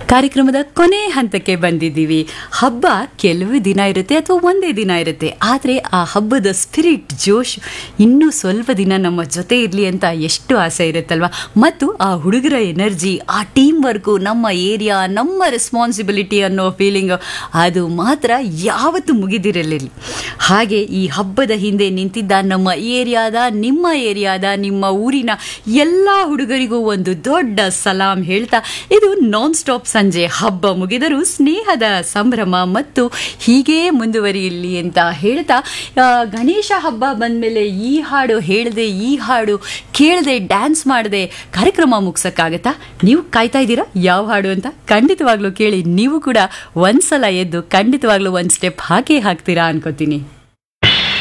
ಕಾರ್ಯಕ್ರಮದ ಕೊನೆ ಹಂತಕ್ಕೆ ಬಂದಿದ್ದೀವಿ ಹಬ್ಬ ಕೆಲವು ದಿನ ಇರುತ್ತೆ ಅಥವಾ ಒಂದೇ ದಿನ ಇರುತ್ತೆ ಆದರೆ ಆ ಹಬ್ಬದ ಸ್ಪಿರಿಟ್ ಜೋಶ್ ಇನ್ನೂ ಸ್ವಲ್ಪ ದಿನ ನಮ್ಮ ಜೊತೆ ಇರಲಿ ಅಂತ ಎಷ್ಟು ಆಸೆ ಇರುತ್ತಲ್ವ ಮತ್ತು ಆ ಹುಡುಗರ ಎನರ್ಜಿ ಆ ಟೀಮ್ ವರ್ಕು ನಮ್ಮ ಏರಿಯಾ ನಮ್ಮ ರೆಸ್ಪಾನ್ಸಿಬಿಲಿಟಿ ಅನ್ನೋ ಫೀಲಿಂಗ್ ಅದು ಮಾತ್ರ ಯಾವತ್ತೂ ಮುಗಿದಿರಲಿಲ್ಲ ಹಾಗೆ ಈ ಹಬ್ಬದ ಹಿಂದೆ ನಿಂತಿದ್ದ ನಮ್ಮ ಏರಿಯಾದ ನಿಮ್ಮ ಏರಿಯಾದ ನಿಮ್ಮ ಊರಿನ ಎಲ್ಲ ಹುಡುಗರಿಗೂ ಒಂದು ದೊಡ್ಡ ಸಲಾಂ ಹೇಳ್ತಾ ಇದು ನಾನ್ ಸ್ಟಾಪ್ ಸಂಜೆ ಹಬ್ಬ ಮುಗಿದರೂ ಸ್ನೇಹದ ಸಂಭ್ರಮ ಮತ್ತು ಹೀಗೇ ಮುಂದುವರಿಯಲಿ ಅಂತ ಹೇಳ್ತಾ ಆ, ಗಣೇಶ ಹಬ್ಬ ಬಂದಮೇಲೆ ಈ ಹಾಡು ಹೇಳದೆ ಈ ಹಾಡು ಕೇಳದೆ ಡ್ಯಾನ್ಸ್ ಮಾಡದೆ ಕಾರ್ಯಕ್ರಮ ಮುಗ್ಸಕ್ಕಾಗತ್ತಾ ನೀವು ಕಾಯ್ತಾ ಇದ್ದೀರಾ ಯಾವ ಹಾಡು ಅಂತ ಖಂಡಿತವಾಗ್ಲೂ ಕೇಳಿ ನೀವು ಕೂಡ ಒಂದ್ಸಲ ಎದ್ದು ಖಂಡಿತವಾಗ್ಲೂ ಒಂದು ಸ್ಟೆಪ್ ಹಾಕೇ ಹಾಕ್ತೀರಾ ಅನ್ಕೋತೀನಿ